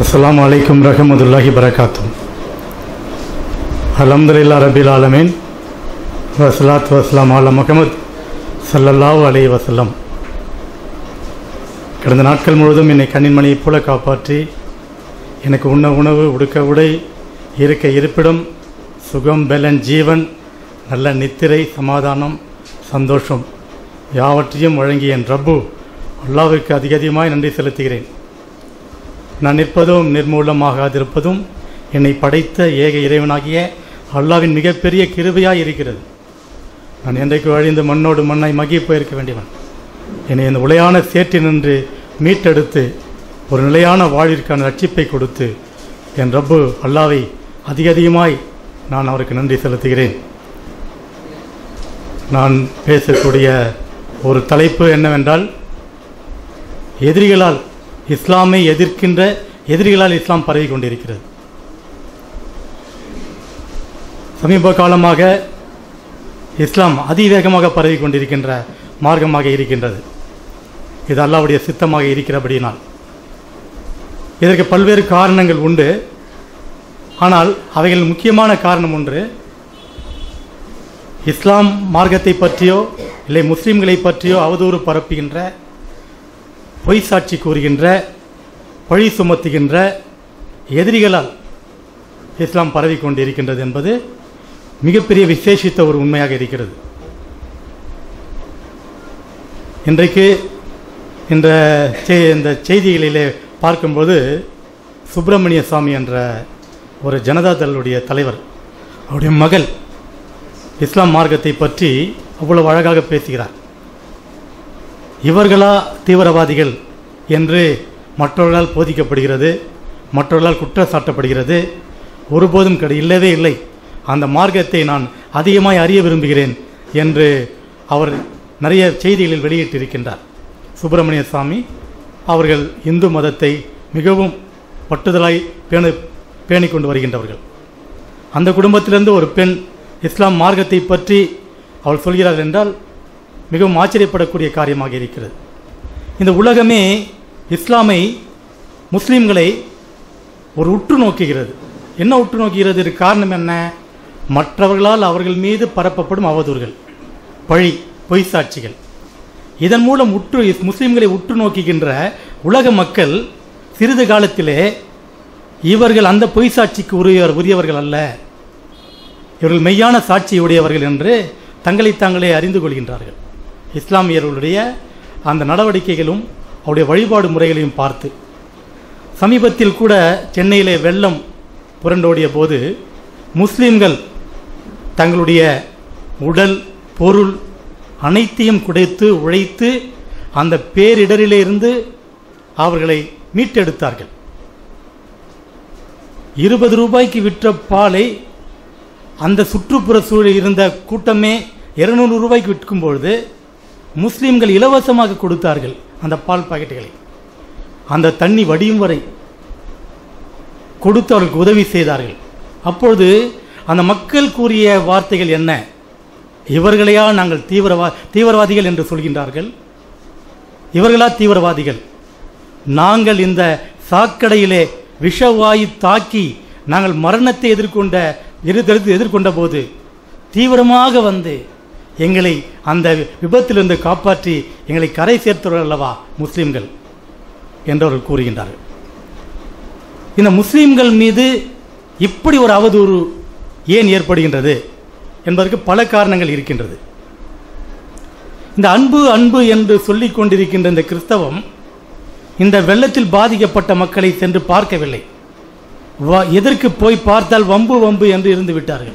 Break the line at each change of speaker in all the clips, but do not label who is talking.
அஸ்ஸலாமு அலைக்கும் ரஹமதுல்லாஹி வரகாத்தும் அல்ஹம்துலில்லா ரபில் ஆலமீன் வசலாத் வஸ்லாம் அலா முகமது ஸல்லல்லாஹு அலைஹி வஸல்லம் கடந்த நாட்கள் முழுவதும் என்னை கண்ணின் மணியைப் போல காப்பாற்றி எனக்கு உண்ண உணவு உடுக்க உடை இருக்க இருப்பிடம் சுகம் பலன் ஜீவன் நல்ல நித்திரை சமாதானம் சந்தோஷம் யாவற்றையும் வழங்கிய என் ரப்பு அல்லாவிற்கு அதிக அதிகமாய் நன்றி செலுத்துகிறேன் நான் நிற்பதும் நிர்மூலமாகாதிருப்பதும் என்னை படைத்த ஏக இறைவனாகிய அல்லாவின் மிகப்பெரிய கிருபையாய் இருக்கிறது நான் என்றைக்கு வழிந்து மண்ணோடு மண்ணாய் மகிழ் போயிருக்க வேண்டியவன் என்னை இந்த உளையான சேற்றினின்று மீட்டெடுத்து ஒரு நிலையான வாழ்விற்கான ரட்சிப்பை கொடுத்து என் ரப்பு அல்லாவை அதிக அதிகமாய் நான் அவருக்கு நன்றி செலுத்துகிறேன் நான் பேசக்கூடிய ஒரு தலைப்பு என்னவென்றால் எதிரிகளால் இஸ்லாமை எதிர்க்கின்ற எதிரிகளால் இஸ்லாம் பரவி கொண்டிருக்கிறது சமீப காலமாக இஸ்லாம் அதிவேகமாக பரவி கொண்டிருக்கின்ற மார்க்கமாக இருக்கின்றது இது அல்லாவுடைய சித்தமாக இருக்கிறபடினால் இதற்கு பல்வேறு காரணங்கள் உண்டு ஆனால் அவைகள் முக்கியமான காரணம் ஒன்று இஸ்லாம் மார்க்கத்தை பற்றியோ இல்லை முஸ்லீம்களை பற்றியோ அவதூறு பரப்புகின்ற பொய் சாட்சி கூறுகின்ற பழி சுமத்துகின்ற எதிரிகளால் இஸ்லாம் பரவி கொண்டிருக்கின்றது என்பது மிகப்பெரிய விசேஷித்த ஒரு உண்மையாக இருக்கிறது இன்றைக்கு இந்த செய்- இந்த செய்திகளிலே பார்க்கும்போது சுப்பிரமணிய சாமி என்ற ஒரு ஜனதாதளுடைய தலைவர் அவருடைய மகள் இஸ்லாம் மார்க்கத்தை பற்றி அவ்வளவு அழகாக பேசுகிறார் இவர்களா தீவிரவாதிகள் என்று மற்றவர்களால் போதிக்கப்படுகிறது மற்றவர்களால் குற்றம் சாட்டப்படுகிறது ஒருபோதும் கிடை இல்லவே இல்லை அந்த மார்க்கத்தை நான் அதிகமாய் அறிய விரும்புகிறேன் என்று அவர் நிறைய செய்திகளில் வெளியிட்டிருக்கின்றார் சுப்பிரமணிய சாமி அவர்கள் இந்து மதத்தை மிகவும் பட்டுதலாய் பேண பேணிக் கொண்டு வருகின்றவர்கள் அந்த குடும்பத்திலிருந்து ஒரு பெண் இஸ்லாம் மார்க்கத்தை பற்றி அவள் சொல்கிறார்கள் என்றால் மிகவும் ஆச்சரியப்படக்கூடிய காரியமாக இருக்கிறது இந்த உலகமே இஸ்லாமை முஸ்லீம்களை ஒரு உற்று நோக்குகிறது என்ன உற்று நோக்குகிறது இதுக்கு காரணம் என்ன மற்றவர்களால் அவர்கள் மீது பரப்பப்படும் அவதூறுகள் பழி பொய் சாட்சிகள் இதன் மூலம் உற்று முஸ்லீம்களை உற்று நோக்குகின்ற உலக மக்கள் சிறிது காலத்திலே இவர்கள் அந்த பொய் சாட்சிக்கு உரியவர் உரியவர்கள் அல்ல இவர்கள் மெய்யான சாட்சி உடையவர்கள் என்று தங்களை தாங்களே அறிந்து கொள்கின்றார்கள் இஸ்லாமியர்களுடைய அந்த நடவடிக்கைகளும் அவருடைய வழிபாடு முறைகளையும் பார்த்து சமீபத்தில் கூட சென்னையிலே வெள்ளம் புரண்டோடிய போது முஸ்லிம்கள் தங்களுடைய உடல் பொருள் அனைத்தையும் குடைத்து உழைத்து அந்த பேரிடரிலே இருந்து அவர்களை மீட்டெடுத்தார்கள் இருபது ரூபாய்க்கு விற்ற பாலை அந்த சுற்றுப்புற சூழலில் இருந்த கூட்டமே இருநூறு ரூபாய்க்கு விற்கும் பொழுது முஸ்லீம்கள் இலவசமாக கொடுத்தார்கள் அந்த பால் பாக்கெட்டுகளை அந்த தண்ணி வடியும் வரை கொடுத்து அவர்களுக்கு உதவி செய்தார்கள் அப்பொழுது அந்த மக்கள் கூறிய வார்த்தைகள் என்ன இவர்களையா நாங்கள் தீவிரவா தீவிரவாதிகள் என்று சொல்கின்றார்கள் இவர்களா தீவிரவாதிகள் நாங்கள் இந்த சாக்கடையிலே விஷவாயு தாக்கி நாங்கள் மரணத்தை எதிர்கொண்ட எதிர்த்து எதிர்கொண்ட போது தீவிரமாக வந்து எங்களை அந்த விபத்திலிருந்து காப்பாற்றி எங்களை கரை சேர்த்தவர்கள் அல்லவா முஸ்லிம்கள் என்றவர்கள் கூறுகின்றார்கள் இந்த முஸ்லிம்கள் மீது இப்படி ஒரு அவதூறு ஏன் ஏற்படுகின்றது என்பதற்கு பல காரணங்கள் இருக்கின்றது இந்த அன்பு அன்பு என்று சொல்லிக் கொண்டிருக்கின்ற இந்த கிறிஸ்தவம் இந்த வெள்ளத்தில் பாதிக்கப்பட்ட மக்களை சென்று பார்க்கவில்லை வா- எதற்கு போய் பார்த்தால் வம்பு வம்பு என்று இருந்து விட்டார்கள்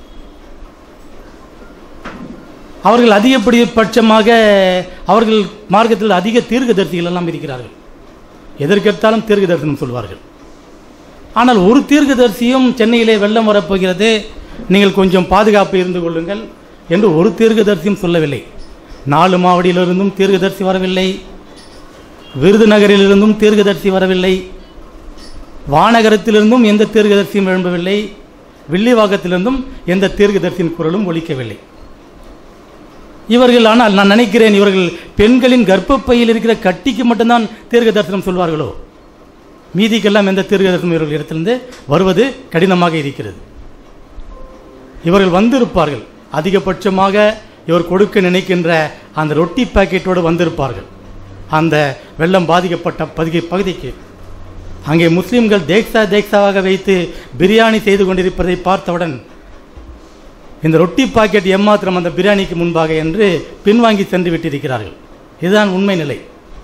அவர்கள் அதிகப்படிபட்சமாக அவர்கள் மார்க்கத்தில் அதிக தீர்க்கதரிசிகள் எல்லாம் இருக்கிறார்கள் எதற்கெடுத்தாலும் தீர்க்க தரிசனம் சொல்வார்கள் ஆனால் ஒரு தீர்க்கதரிசியும் சென்னையிலே வெள்ளம் வரப்போகிறது நீங்கள் கொஞ்சம் பாதுகாப்பு இருந்து கொள்ளுங்கள் என்று ஒரு தீர்க்கதரிசியும் சொல்லவில்லை நாலு மாவடியிலிருந்தும் தீர்க்கதரிசி வரவில்லை விருதுநகரிலிருந்தும் தீர்க்கதரிசி வரவில்லை வானகரத்திலிருந்தும் எந்த தீர்க்கதரிசியும் எழும்பவில்லை வில்லிவாக்கத்திலிருந்தும் எந்த தீர்க்கதரிசியின் குரலும் ஒலிக்கவில்லை இவர்கள் ஆனால் நான் நினைக்கிறேன் இவர்கள் பெண்களின் கர்ப்பப்பையில் இருக்கிற கட்டிக்கு மட்டும்தான் தீர்க்க தரிசனம் சொல்வார்களோ மீதிக்கெல்லாம் எந்த தீர்க்கதரிசனம் இவர்கள் இடத்திலிருந்து வருவது கடினமாக இருக்கிறது இவர்கள் வந்திருப்பார்கள் அதிகபட்சமாக இவர் கொடுக்க நினைக்கின்ற அந்த ரொட்டி பாக்கெட்டோடு வந்திருப்பார்கள் அந்த வெள்ளம் பாதிக்கப்பட்ட பகுதி பகுதிக்கு அங்கே முஸ்லிம்கள் தேக்ஸா தேக்ஸாவாக வைத்து பிரியாணி செய்து கொண்டிருப்பதை பார்த்தவுடன் இந்த ரொட்டி பாக்கெட் எம்மாத்திரம் அந்த பிரியாணிக்கு முன்பாக என்று பின்வாங்கி சென்று விட்டிருக்கிறார்கள் இதுதான் உண்மை நிலை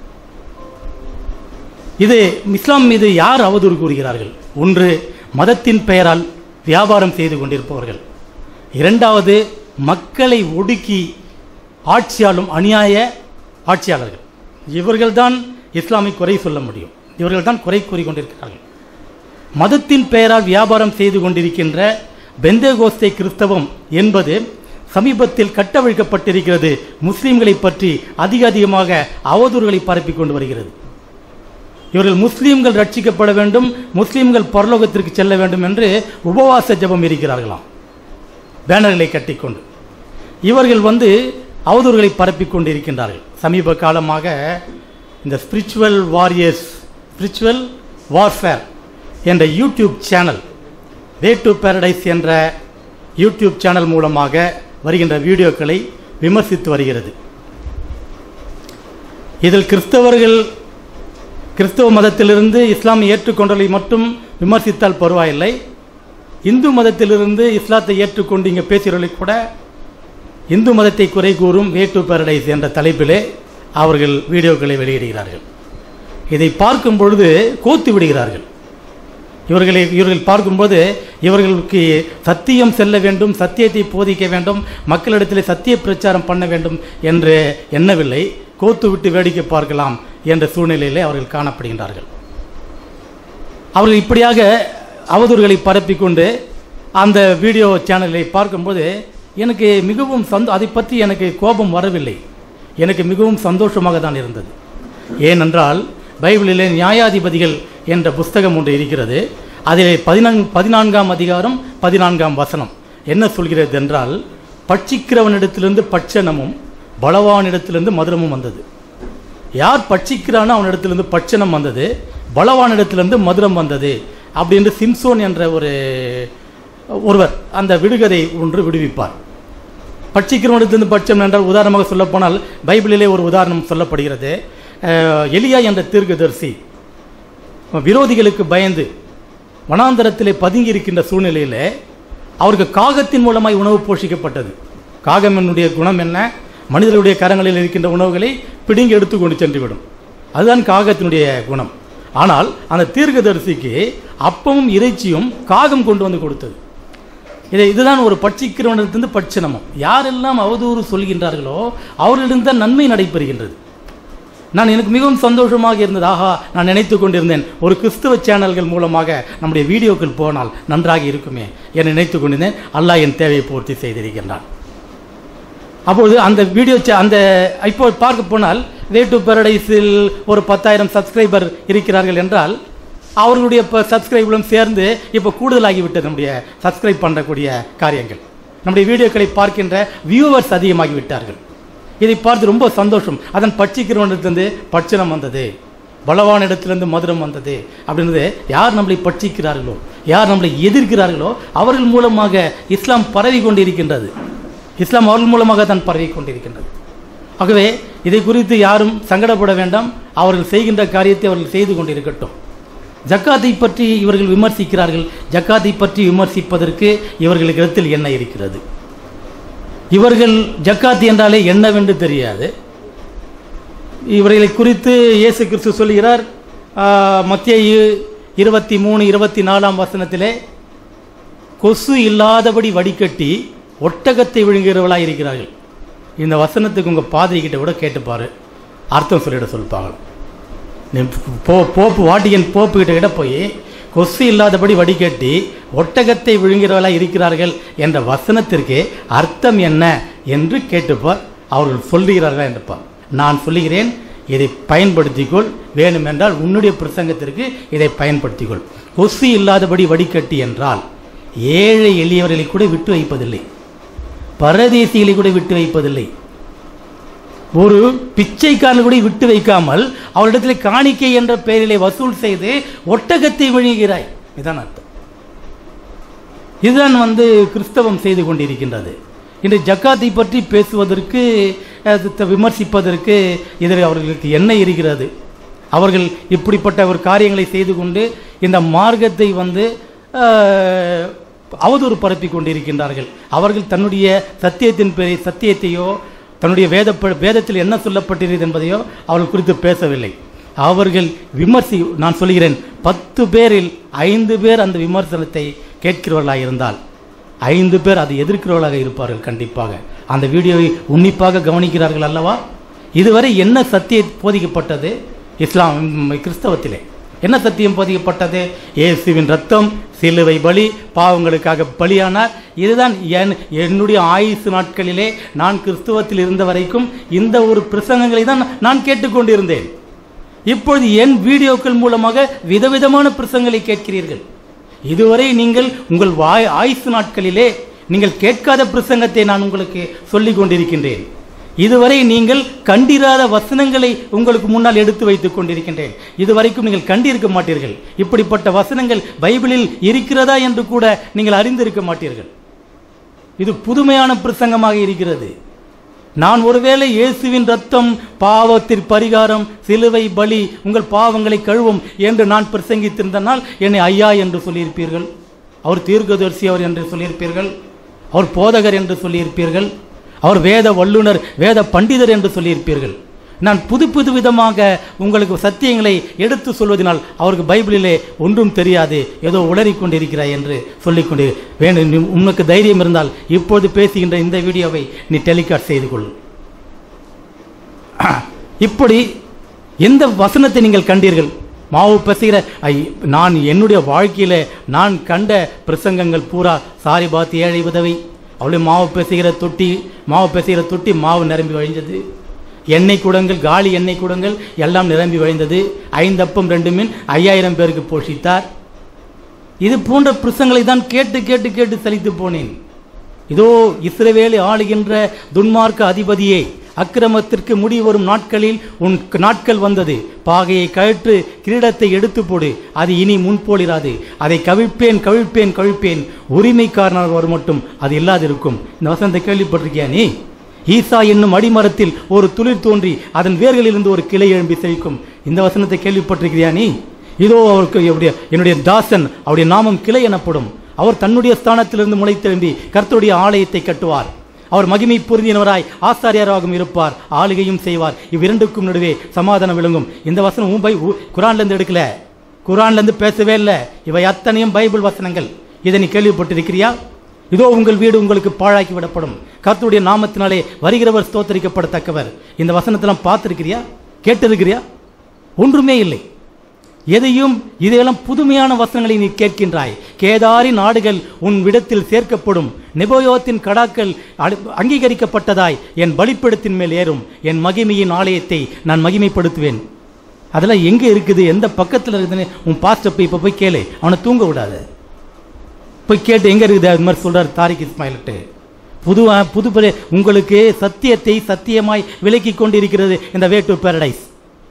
இது இஸ்லாம் மீது யார் அவதூறு கூறுகிறார்கள் ஒன்று மதத்தின் பெயரால் வியாபாரம் செய்து கொண்டிருப்பவர்கள் இரண்டாவது மக்களை ஒடுக்கி ஆட்சியாலும் அநியாய ஆட்சியாளர்கள் இவர்கள்தான் இஸ்லாமை குறை சொல்ல முடியும் இவர்கள்தான் குறை கூறிக்கொண்டிருக்கிறார்கள் மதத்தின் பெயரால் வியாபாரம் செய்து கொண்டிருக்கின்ற பெந்தேகோஸ்தே கிறிஸ்தவம் என்பது சமீபத்தில் கட்டவிழ்க்கப்பட்டிருக்கிறது முஸ்லிம்களை பற்றி அதிக அதிகமாக அவதூறுகளை பரப்பிக் கொண்டு வருகிறது இவர்கள் முஸ்லீம்கள் ரட்சிக்கப்பட வேண்டும் முஸ்லீம்கள் பரலோகத்திற்கு செல்ல வேண்டும் என்று உபவாச ஜெபம் இருக்கிறார்களாம் பேனர்களை கட்டிக்கொண்டு இவர்கள் வந்து அவதூறுகளை பரப்பிக் கொண்டிருக்கின்றார்கள் சமீப காலமாக இந்த ஸ்பிரிச்சுவல் வாரியர்ஸ் ஸ்பிரிச்சுவல் வார்ஃபேர் என்ற YouTube channel way to paradise என்ற யூடியூப் சேனல் மூலமாக வருகின்ற வீடியோக்களை விமர்சித்து வருகிறது இதில் கிறிஸ்தவர்கள் கிறிஸ்தவ மதத்திலிருந்து இஸ்லாமை ஏற்றுக்கொண்டதை மட்டும் விமர்சித்தால் பரவாயில்லை இந்து மதத்திலிருந்து இஸ்லாத்தை ஏற்றுக்கொண்டு இங்கே பேசுகிறவர்களை கூட இந்து மதத்தை குறை கூறும் வே டு பேரடைஸ் என்ற தலைப்பிலே அவர்கள் வீடியோக்களை வெளியிடுகிறார்கள் இதை பார்க்கும் பொழுது கோத்து விடுகிறார்கள் இவர்களை இவர்கள் பார்க்கும்போது இவர்களுக்கு சத்தியம் செல்ல வேண்டும் சத்தியத்தை போதிக்க வேண்டும் மக்களிடத்தில் சத்திய பிரச்சாரம் பண்ண வேண்டும் என்று எண்ணவில்லை கோத்து விட்டு வேடிக்கை பார்க்கலாம் என்ற சூழ்நிலையிலே அவர்கள் காணப்படுகின்றார்கள் அவர்கள் இப்படியாக அவதூறுகளை பரப்பிக்கொண்டு அந்த வீடியோ சேனலை பார்க்கும்போது எனக்கு மிகவும் சந்தோ அதை பற்றி எனக்கு கோபம் வரவில்லை எனக்கு மிகவும் சந்தோஷமாக தான் இருந்தது ஏனென்றால் பைபிளிலே நியாயாதிபதிகள் என்ற புஸ்தகம் ஒன்று இருக்கிறது அதிலே பதினான்கு பதினான்காம் அதிகாரம் பதினான்காம் வசனம் என்ன சொல்கிறது என்றால் பட்சிக்கிறவனிடத்திலிருந்து பட்சணமும் பலவானிடத்திலிருந்து மதுரமும் வந்தது யார் பட்சிக்கிறானோ அவனிடத்திலிருந்து பட்சணம் வந்தது பலவானிடத்திலிருந்து மதுரம் வந்தது அப்படின்னு சிம்சோன் என்ற ஒரு ஒருவர் அந்த விடுகதை ஒன்று விடுவிப்பார் பட்சிக்கிறவனிடத்திலிருந்து பட்சம் என்றால் உதாரணமாக சொல்லப்போனால் பைபிளிலே ஒரு உதாரணம் சொல்லப்படுகிறது அஹ், எலியா என்ற தீர்க்கதரிசி விரோதிகளுக்கு பயந்து வனாந்தரத்திலே பதுங்கி இருக்கின்ற சூழ்நிலையிலே அவருக்கு காகத்தின் மூலமாய் உணவு போஷிக்கப்பட்டது காகமனுடைய குணம் என்ன மனிதர்களுடைய கரங்களில் இருக்கின்ற உணவுகளை பிடுங்கி எடுத்துக்கொண்டு சென்றுவிடும் அதுதான் காகத்தினுடைய குணம் ஆனால் அந்த தீர்க்கதரிசிக்கு அப்பமும் இறைச்சியும் காகம் கொண்டு வந்து கொடுத்தது இதை இதுதான் ஒரு பட்சிக்கிறவனிடத்திலிருந்து பட்சணமும் யாரெல்லாம் அவதூறு சொல்கின்றார்களோ அவர்களிடம் தான் நன்மை நடைபெறுகின்றது நான் எனக்கு மிகவும் சந்தோஷமாக இருந்தது ஆஹா நான் நினைத்து கொண்டிருந்தேன் ஒரு கிறிஸ்தவ சேனல்கள் மூலமாக நம்முடைய வீடியோக்கள் போனால் நன்றாக இருக்குமே என நினைத்து கொண்டிருந்தேன் அல்லாஹ் என் தேவையை பூர்த்தி செய்திருக்கின்றான் அப்பொழுது அந்த வீடியோ சே- அந்த இப்போ பார்க்க போனால் வே டு பேரடைஸில் ஒரு பத்தாயிரம் சப்ஸ்கிரைபர் இருக்கிறார்கள் என்றால் அவர்களுடைய இப்போ சப்ஸ்கிரைபரும் சேர்ந்து இப்போ கூடுதலாகிவிட்டது நம்முடைய சப்ஸ்கிரைப் பண்ணக்கூடிய காரியங்கள் நம்முடைய வீடியோக்களை பார்க்கின்ற வியூவர்ஸ் அதிகமாகி விட்டார்கள் இதை பார்த்து ரொம்ப சந்தோஷம் அதன் பட்சிக்கிறவனிடத்திலிருந்து பட்சணம் வந்தது பலவான் இடத்திலிருந்து மதுரம் வந்தது அப்படின்றது யார் நம்மளை பட்சிக்கிறார்களோ யார் நம்மளை எதிர்க்கிறார்களோ அவர்கள் மூலமாக இஸ்லாம் பரவி கொண்டிருக்கின்றது இஸ்லாம் அவர்கள் மூலமாக தான் பரவி கொண்டிருக்கின்றது ஆகவே இதை குறித்து யாரும் சங்கடப்பட வேண்டாம் அவர்கள் செய்கின்ற காரியத்தை அவர்கள் செய்து கொண்டிருக்கட்டும் ஜக்காத்தை பற்றி இவர்கள் விமர்சிக்கிறார்கள் ஜக்காத்தை பற்றி விமர்சிப்பதற்கு இவர்களுக்கிடத்தில் என்ன இருக்கிறது இவர்கள் ஜக்காத் என்றாலே என்னவென்று தெரியாது இவர்களை குறித்து இயேசு கிறிஸ்து சொல்கிறார் மத்திய இருபத்தி மூணு இருபத்தி நாலாம் வசனத்திலே கொசு இல்லாதபடி வடிகட்டி ஒட்டகத்தை விழுங்குகிறவளாக இருக்கிறார்கள் இந்த வசனத்துக்கு உங்கள் பாதிரி கிட்ட கூட கேட்டுப்பாரு அர்த்தம் சொல்லிட சொல்லிப்பாங்க நீ போ போப்பு வாட்டியன் போப்பு கிட்ட கிட்ட போய் கொசு இல்லாதபடி வடிகட்டி ஒட்டகத்தை விழுங்கிறவர்களாக இருக்கிறார்கள் என்ற வசனத்திற்கு அர்த்தம் என்ன என்று கேட்டுப்பார் அவர்கள் சொல்லுகிறார்களா என்றுப்பார் நான் சொல்லுகிறேன் இதை பயன்படுத்திக்கொள் வேணுமென்றால் உன்னுடைய பிரசங்கத்திற்கு இதை பயன்படுத்திக்கொள் கொசு இல்லாதபடி வடிகட்டி என்றால் ஏழை எளியவர்களை கூட விட்டு வைப்பதில்லை பரதேசிகளை கூட விட்டு வைப்பதில்லை ஒரு பிச்சைக்காரன் கூட விட்டு வைக்காமல் அவரிடத்தில் காணிக்கை என்ற பெயரிலே வசூல் செய்து ஒட்டகத்தை விழுகிறாய் இதான் அர்த்தம் இதுதான் வந்து கிறிஸ்தவம் செய்து கொண்டிருக்கின்றது இன்று ஜக்காத்தை பற்றி பேசுவதற்கு அது த- விமர்சிப்பதற்கு இதில் அவர்களுக்கு என்ன இருக்கிறது அவர்கள் இப்படிப்பட்ட ஒரு காரியங்களை செய்து கொண்டு இந்த மார்க்கத்தை வந்து ஆஹ், அவதூறு பரப்பி கொண்டிருக்கின்றார்கள் அவர்கள் தன்னுடைய சத்தியத்தின் பேரை சத்தியத்தையோ தன்னுடைய வேத வேதத்தில் என்ன சொல்லப்பட்டிருக்கிறது என்பதையோ அவர்கள் குறித்து பேசவில்லை அவர்கள் விமர்சி நான் சொல்கிறேன் பத்து பேரில் ஐந்து பேர் அந்த விமர்சனத்தை கேட்கிறவர்களாக இருந்தால் ஐந்து பேர் அதை எதிர்க்கிறவர்களாக இருப்பார்கள் கண்டிப்பாக அந்த வீடியோவை உன்னிப்பாக கவனிக்கிறார்கள் அல்லவா இதுவரை என்ன சத்தியம் போதிக்கப்பட்டது இஸ்லாம் ம், கிறிஸ்தவத்திலே என்ன சத்தியம் போதிக்கப்பட்டது இயேசுவின் ரத்தம் சிலுவை பலி பாவங்களுக்காக பலியானார் இதுதான் என் என்னுடைய ஆயுசு நாட்களிலே நான் கிறிஸ்தவத்தில் இருந்த வரைக்கும் இந்த ஒரு பிரசங்கங்களை தான் நான் கேட்டுக்கொண்டிருந்தேன் இப்பொழுது என் வீடியோக்கள் மூலமாக விதவிதமான பிரசங்களை கேட்கிறீர்கள் இதுவரை நீங்கள் உங்கள் வாய் ஆயுசு நாட்களிலே நீங்கள் கேட்காத பிரசங்கத்தை நான் உங்களுக்கு சொல்லிக் கொண்டிருக்கின்றேன் இதுவரை நீங்கள் கண்டிராத வசனங்களை உங்களுக்கு முன்னால் எடுத்து வைத்துக் கொண்டிருக்கின்றேன் இதுவரைக்கும் நீங்கள் கண்டிருக்க மாட்டீர்கள் இப்படிப்பட்ட வசனங்கள் பைபிளில் இருக்கிறதா என்று கூட நீங்கள் அறிந்திருக்க மாட்டீர்கள் இது புதுமையான பிரசங்கமாக இருக்கிறது நான் ஒருவேளை இயேசுவின் ரத்தம் பாவத்திற்கு பரிகாரம் சிலுவை பலி உங்கள் பாவங்களை கழுவும் என்று நான் பிரசங்கித்திருந்தனால் என்னை ஐயா என்று சொல்லியிருப்பீர்கள் அவர் தீர்க்கதரிசி அவர் என்று சொல்லியிருப்பீர்கள் அவர் போதகர் என்று சொல்லியிருப்பீர்கள் அவர் வேத வல்லுனர் வேத பண்டிதர் என்று சொல்லியிருப்பீர்கள் நான் புது புது விதமாக உங்களுக்கு சத்தியங்களை எடுத்து சொல்வதனால் அவருக்கு பைபிளிலே ஒன்றும் தெரியாது ஏதோ உளறிக் கொண்டிருக்கிறாய் என்று சொல்லிக்கொண்டு வேண்டும் நீ- உனக்கு தைரியம் இருந்தால் இப்பொழுது பேசுகின்ற இந்த வீடியோவை நீ டெலிகாஸ்ட் செய்து கொள் இப்படி எந்த வசனத்தை நீங்கள் கண்டீர்கள் மாவு பசுகிற ஐ, நான் என்னுடைய வாழ்க்கையில நான் கண்ட பிரசங்கங்கள் பூரா சாரி பாத்து ஏழை உதவி அவளுடைய மாவு பேசுகிற தொட்டி மாவு பேசுகிற தொட்டி மாவு நிரம்பி வழிஞ்சது எண்ணெய் குடங்கள் காலி எண்ணெய் குடங்கள் எல்லாம் நிரம்பி வழிந்தது ஐந்தப்பம் ரெண்டு மீன் ஐயாயிரம் பேருக்கு போஷித்தார் இது போன்ற பிரசங்களை தான் கேட்டு கேட்டு கேட்டு சலித்து போனேன் இதோ இஸ்ரவேலை ஆளுகின்ற துன்மார்க்க அதிபதியே அக்கிரமத்திற்கு முடிவு வரும் நாட்களில் உன் க- நாட்கள் வந்தது பாகையை கழற்று கிரீடத்தை எடுத்து போடு அது இனி முன்போலிராது அதை கவிழ்ப்பேன் கவிழ்ப்பேன் கவிழ்ப்பேன் உரிமைக்காரனர் வரும் மட்டும் அது இல்லாதிருக்கும் இந்த வசனத்தை கேள்விப்பட்டிருக்கியா நீ ஈசா என்னும் அடிமரத்தில் ஒரு துளிர் தோன்றி அதன் வேர்களிலிருந்து ஒரு கிளை எழும்பி செழிக்கும் இந்த வசனத்தை கேள்விப்பட்டிருக்கிறியா நீ இதோ அவருக்கு என்னுடைய என்னுடைய தாசன் அவருடைய நாமம் கிளை எனப்படும் அவர் தன்னுடைய ஸ்தானத்திலிருந்து முளைத்தெழும்பி கர்த்தருடைய ஆலயத்தை கட்டுவார் அவர் மகிமை பொருந்தினவராய் ஆசாரியராகவும் இருப்பார் ஆளுகையும் செய்வார் இவ்விரண்டுக்கும் நடுவே சமாதானம் விளங்கும் இந்த வசனம் உன் பை உ- குரான்ல இருந்து எடுக்கல குரான்ல இருந்து பேசவே இல்லை இவை அத்தனையும் பைபிள் வசனங்கள் இதை நீ கேள்விப்பட்டிருக்கிறியா இதோ உங்கள் வீடு உங்களுக்கு பாழாக்கி விடப்படும் கர்த்தருடைய நாமத்தினாலே வருகிறவர் ஸ்தோத்தரிக்கப்படத்தக்கவர் இந்த வசனத்தெல்லாம் பார்த்திருக்கிறியா கேட்டிருக்கிறியா ஒன்றுமே இல்லை எதையும் இதையெல்லாம் புதுமையான வசனங்களை நீ கேட்கின்றாய் கேதாரி நாடுகள் உன் விடத்தில் சேர்க்கப்படும் நெபோயோத்தின் கடாக்கள் அடு- அங்கீகரிக்கப்பட்டதாய் என் பலிப்படத்தின் மேல் ஏறும் என் மகிமையின் ஆலயத்தை நான் மகிமைப்படுத்துவேன் அதெல்லாம் எங்க இருக்குது எந்த பக்கத்தில் இருக்குதுன்னு உன் பாஸ்டர் போய் இப்போ போய் கேளு அவனை தூங்க விடாத போய் கேட்டு எங்க இருக்குது அது மாதிரி சொல்றாரு தாரிக் இஸ்மாயில்ட்டு புது புது புது- உங்களுக்கு சத்தியத்தை சத்தியமாய் விலக்கி கொண்டிருக்கிறது இந்த way to paradise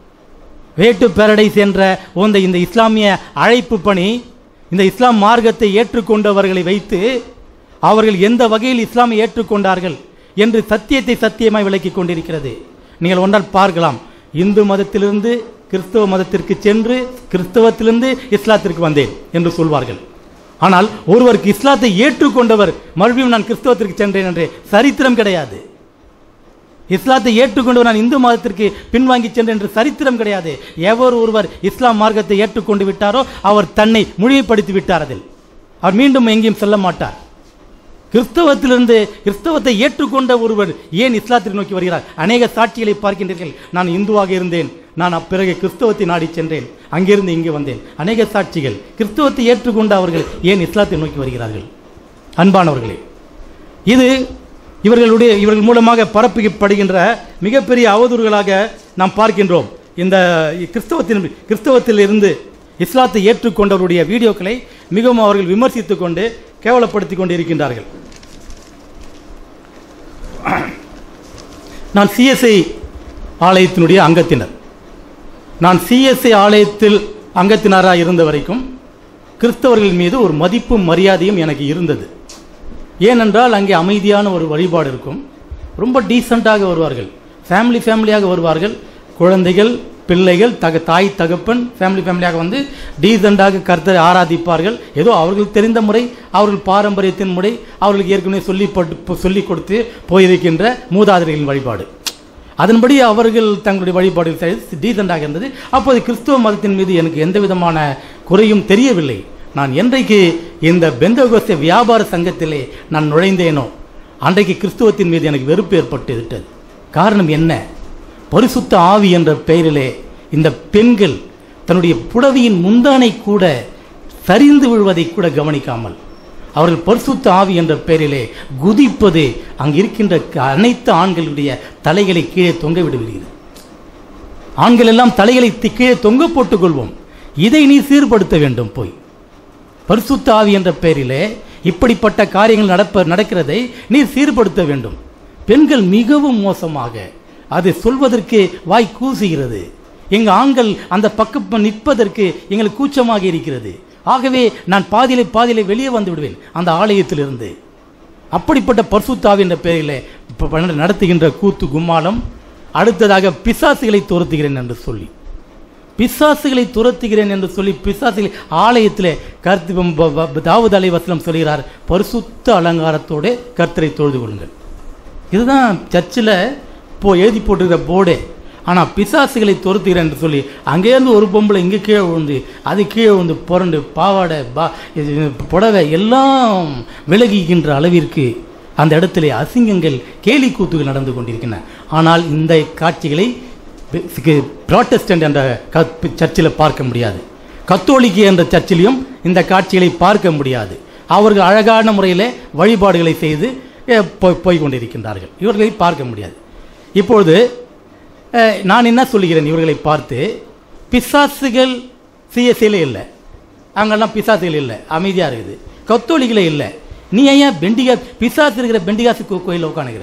way to paradise என்ற இந்த இந்த இஸ்லாமிய அழைப்பு பணி இந்த இஸ்லாம் மார்க்கத்தை ஏற்றுக்கொண்டவர்களை வைத்து அவர்கள் எந்த வகையில் இஸ்லாமை ஏற்றுக்கொண்டார்கள் என்று சத்தியத்தை சத்தியமாய் விளக்கி கொண்டிருக்கிறது நீங்கள் ஒன்றால் பார்க்கலாம் இந்து மதத்திலிருந்து கிறிஸ்தவ மதத்திற்கு சென்று கிறிஸ்தவத்திலிருந்து இஸ்லாத்திற்கு வந்தேன் என்று சொல்வார்கள் ஆனால் ஒருவருக்கு இஸ்லாத்தை ஏற்றுக்கொண்டவர் மறுபடியும் நான் கிறிஸ்தவத்திற்கு சென்றேன் என்று சரித்திரம் கிடையாது இஸ்லாத்தை ஏற்றுக்கொண்டு நான் இந்து மதத்திற்கு பின்வாங்கி சென்றேன் என்று சரித்திரம் கிடையாது எவர் ஒருவர் இஸ்லாம் மார்க்கத்தை ஏற்றுக்கொண்டு விட்டாரோ அவர் தன்னை முழுமைப்படுத்தி விட்டார் அதில் அவர் மீண்டும் எங்கேயும் செல்ல மாட்டார் கிறிஸ்தவத்திலிருந்து கிறிஸ்தவத்தை ஏற்றுக்கொண்ட ஒருவர் ஏன் இஸ்லாத்திற்கு நோக்கி வருகிறார் அநேக சாட்சிகளை பார்க்கின்றீர்கள் நான் இந்துவாக இருந்தேன் நான் அப்பிறகு கிறிஸ்தவத்தை நாடி சென்றேன் அங்கிருந்து இங்கு வந்தேன் அநேக சாட்சிகள் கிறிஸ்தவத்தை ஏற்றுக்கொண்ட அவர்கள் ஏன் இஸ்லாத்தை நோக்கி வருகிறார்கள் அன்பானவர்களே இது இவர்களுடைய இவர்கள் மூலமாக பரப்பப்படுகின்ற மிகப்பெரிய அவதூறுகளாக நாம் பார்க்கின்றோம் இந்த கிறிஸ்தவத்தின் கிறிஸ்தவத்தில் இருந்து இஸ்லாத்தை ஏற்றுக்கொண்டவருடைய வீடியோக்களை மிகவும் அவர்கள் விமர்சித்துக் கொண்டு கேவலப்படுத்திக் கொண்டு இருக்கின்றார்கள் நான் சிஎஸ்ஐ ஆலயத்தினுடைய அங்கத்தினர் நான் சிஎஸ்ஐ ஆலயத்தில் அங்கத்தினராக இருந்த வரைக்கும் கிறிஸ்தவர்கள் மீது ஒரு மதிப்பும் மரியாதையும் எனக்கு இருந்தது ஏனென்றால் அங்கே அமைதியான ஒரு வழிபாடு இருக்கும் ரொம்ப டீசெண்டாக வருவார்கள் ஃபேமிலி ஃபேமிலியாக வருவார்கள் குழந்தைகள் பிள்ளைகள் தக தாய் தகப்பன் ஃபேமிலி ஃபேமிலியாக வந்து டீசெண்டாக கர்த்தரை ஆராதிப்பார்கள் ஏதோ அவர்கள் தெரிந்த முறை அவர்கள் பாரம்பரியத்தின் முறை அவர்களுக்கு ஏற்கனவே சொல்லி சொல்லி கொடுத்து போயிருக்கின்ற மூதாதையர்களின் வழிபாடு அதன்படி அவர்கள் தங்களுடைய வழிபாடு டீசெண்டாக இருந்தது அப்போது கிறிஸ்துவ மதத்தின் மீது எனக்கு எந்த விதமான குறையும் தெரியவில்லை நான் என்றைக்கு இந்த பெந்தகோஸ்தே வியாபார சங்கத்திலே நான் நுழைந்தேனோ அன்றைக்கு கிறிஸ்துவத்தின் மீது எனக்கு வெறுப்பு ஏற்பட்டு விட்டது காரணம் என்ன பரிசுத்த ஆவி என்ற பெயரிலே இந்த பெண்கள் தன்னுடைய புடவையின் முந்தானை கூட சரிந்து விழுவதை கூட கவனிக்காமல் அவர்கள் பரிசுத்த ஆவி என்ற பெயரிலே குதிப்பது அங்கு இருக்கின்ற அனைத்து ஆண்களுடைய தலைகளை கீழே தொங்க விடுவீர்கள் ஆண்கள் எல்லாம் தலைகளை தி- கீழே தொங்க போட்டுக் கொள்வோம் இதை நீ சீர்படுத்த வேண்டும் போய் பரிசுத்த ஆவி என்ற பெயரிலே இப்படிப்பட்ட காரியங்கள் நடப்ப நடக்கிறதை நீ சீர்படுத்த வேண்டும் பெண்கள் மிகவும் மோசமாக அதை சொல்வதற்கு வாய் கூசுகிறது எங்க ஆண்கள் அந்த பக்கம் நிற்பதற்கு எங்களுக்கு கூச்சமாக இருக்கிறது ஆகவே நான் பாதியிலே பாதியிலே வெளியே வந்து விடுவேன் அந்த ஆலயத்திலிருந்து அப்படிப்பட்ட பர்சுத்தாவி என்ற பெயரிலே இப்ப பண்ண- நடத்துகின்ற கூத்து கும்மாளம் அடுத்ததாக பிசாசுகளை துரத்துகிறேன் என்று சொல்லி பிசாசுகளை துரத்துகிறேன் என்று சொல்லி பிசாசுகளை ஆலயத்திலே கருத்து தாவூத் அலை வசனம் சொல்கிறார் பரிசுத்த அலங்காரத்தோட கர்த்தரை தொழுது கொள்ளுங்கள் இதுதான் சர்ச்சில் இப்போ எழுதி போட்டிருக்கிற போர்டே ஆனால் பிசாசுகளை துரத்துகிறேன் என்று சொல்லி அங்கேருந்து ஒரு பொம்பளை இங்கே கீழே விழுந்து அது கீழே விழுந்து புரண்டு பாவாடை பா இது புடவை எல்லாம் விலகுகின்ற அளவிற்கு அந்த இடத்திலே அசிங்கங்கள் கேலி கூத்துகள் நடந்து கொண்டிருக்கின்றன ஆனால் இந்த காட்சிகளை ப்ராட்டஸ்டன்ட் என்ற க- சர்ச்சில் பார்க்க முடியாது கத்தோலிக்க என்ற சர்ச்சிலையும் இந்த காட்சிகளை பார்க்க முடியாது அவர்கள் அழகான முறையில் வழிபாடுகளை செய்து அஹ், போய் போய் கொண்டிருக்கின்றார்கள் இவர்களை பார்க்க முடியாது இப்பொழுது அஹ், நான் என்ன சொல்லுகிறேன் இவர்களை பார்த்து பிசாசுகள் சிஎஸ்சியில் இல்லை அங்கெல்லாம் பிசாசுகள் இல்லை அமைதியாக இருக்குது கத்தோலிகளே இல்லை நீ ஏன் பெண்டிகா பிசாசு இருக்கிற பெண்டிகாசு கோ- கோயில்ல உட்காந்துக்கிற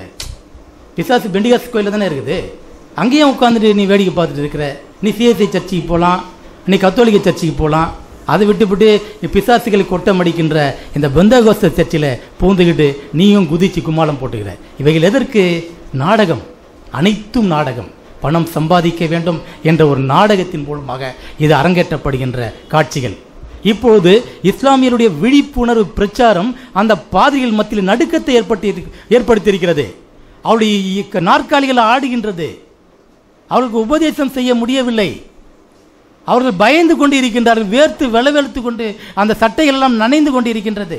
பிசாசு பெண்டிகாசு கோயிலில் தானே இருக்குது அங்கேயும் உட்காந்துட்டு நீ வேடிக்கை பார்த்துட்டு இருக்கிற நீ சிஎஸ்ஐ சர்ச்சுக்கு போகலாம் நீ கத்தோலிக்க சர்ச்சுக்கு போகலாம் அதை விட்டுவிட்டு நீ பிசாசுகளை கொட்டம் அடிக்கின்ற இந்த பெந்தகோஸ்த சர்ச்சில் பூந்துக்கிட்டு நீயும் குதிச்சு கும்மாளம் போட்டுக்கிற இவைகள் எதற்கு நாடகம் அனைத்தும் நாடகம் பணம் சம்பாதிக்க வேண்டும் என்ற ஒரு நாடகத்தின் மூலமாக இது அரங்கேற்றப்படுகின்ற காட்சிகள் இப்பொழுது இஸ்லாமியருடைய விழிப்புணர்வு பிரச்சாரம் அந்த பாதிரிகள் மத்தியில் நடுக்கத்தை ஏற்படுத்தி ஏற்படுத்தியிருக்கிறது அவருடைய இ- நாற்காலிகள் ஆடுகின்றது அவர்களுக்கு உபதேசம் செய்ய முடியவில்லை அவர்கள் பயந்து கொண்டு இருக்கின்றார்கள் வேர்த்து வெளவெழுத்து கொண்டு அந்த சட்டைகள் எல்லாம் நனைந்து கொண்டு இருக்கின்றது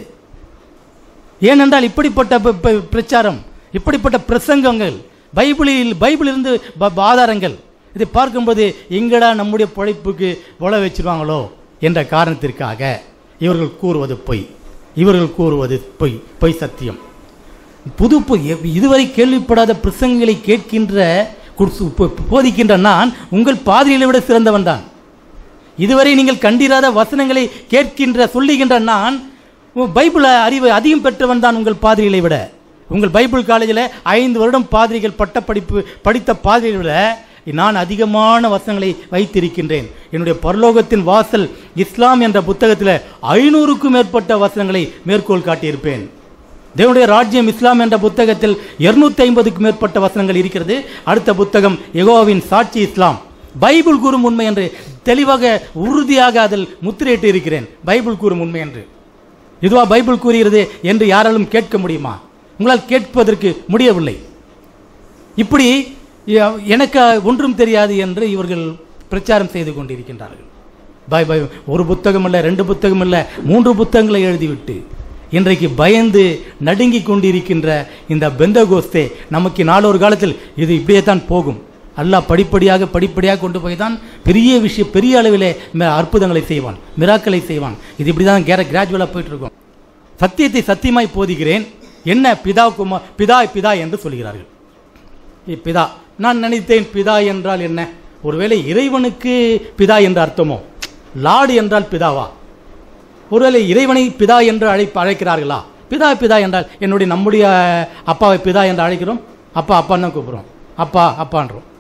ஏனென்றால் இப்படிப்பட்ட ப- ப- பிரச்சாரம் இப்படிப்பட்ட பிரசங்கங்கள் பைபிளில் பைபிளிலிருந்து ப- ப- ஆதாரங்கள் இதை பார்க்கும்போது எங்கடா நம்முடைய பிழைப்புக்கு உழ வச்சிருவாங்களோ என்ற காரணத்திற்காக இவர்கள் கூறுவது பொய் இவர்கள் கூறுவது பொய் பொய் சத்தியம் புது பொ- எ- இதுவரை கேள்விப்படாத பிரசங்களை கேட்கின்ற குர்சு- போ- போதிக்கின்ற நான் உங்கள் பாதிரிகளை விட சிறந்தவன் தான் இதுவரை நீங்கள் கண்டிராத வசனங்களை கேட்கின்ற சொல்லுகின்ற நான் உ- பைபிள் அறிவு அதிகம் பெற்றவன் தான் உங்கள் பாதிரிகளை விட உங்கள் பைபிள் காலேஜில் ஐந்து வருடம் பாதிரிகள் பட்டப்படிப்பு படித்த பாதிரிகளை விட நான் அதிகமான வசனங்களை வைத்திருக்கின்றேன் என்னுடைய பரலோகத்தின் வாசல் இஸ்லாம் என்ற புத்தகத்தில் ஐநூறுக்கும் மேற்பட்ட வசனங்களை மேற்கோள் காட்டியிருப்பேன் தேவனுடைய ராஜ்யம் இஸ்லாம் என்ற புத்தகத்தில் 250 ஐம்பதுக்கு மேற்பட்ட வசனங்கள் இருக்கிறது அடுத்த புத்தகம் யெகோவாவின் சாட்சி இஸ்லாம் பைபிள் கூறும் உண்மை என்று தெளிவாக உறுதியாக அதில் முத்திரையிட்டு இருக்கிறேன் பைபிள் கூறும் உண்மை என்று இதுவா பைபிள் கூறுகிறது என்று யாராலும் கேட்க முடியுமா உங்களால் கேட்பதற்கு முடியவில்லை இப்படி எ- எனக்கு ஒன்றும் தெரியாது என்று இவர்கள் பிரச்சாரம் செய்து கொண்டிருக்கின்றார்கள் பாய் பாய் ஒரு புத்தகம் இல்லை ரெண்டு புத்தகம் இல்லை மூன்று புத்தகங்களை எழுதிவிட்டு இன்றைக்கு பயந்து நடுங்கி கொண்டிருக்கின்ற இந்த பெந்தகோஸ்தே நமக்கு நாளொரு காலத்தில் இது இப்படியே தான் போகும் அல்லாஹ் படிப்படியாக படிப்படியாக கொண்டு போய் தான் பெரிய விஷயம் பெரிய அளவிலே ம- அற்புதங்களை செய்வான் மிராக்களை செய்வான் இது இப்படி தான் கேர கிராஜுவலாக போயிட்டு இருக்கும் சத்தியத்தை சத்தியமாய் போதிக்கிறேன் என்ன பிதா குமா பிதா பிதா என்று சொல்கிறார்கள் இ- பிதா நான் நினைத்தேன் பிதா என்றால் என்ன ஒருவேளை இறைவனுக்கு பிதா என்ற அர்த்தமோ லார்டு என்றால் பிதாவா ஒருவேளை இறைவனை பிதா என்று அழைப்பு அழைக்கிறார்களா பிதா பிதா என்றால் என்னுடைய நம்முடைய அப்பாவை பிதா என்று அழைக்கிறோம் அப்பா அப்பான்னு தான் கூப்பிடுறோம் அப்பா அப்பான்றோம்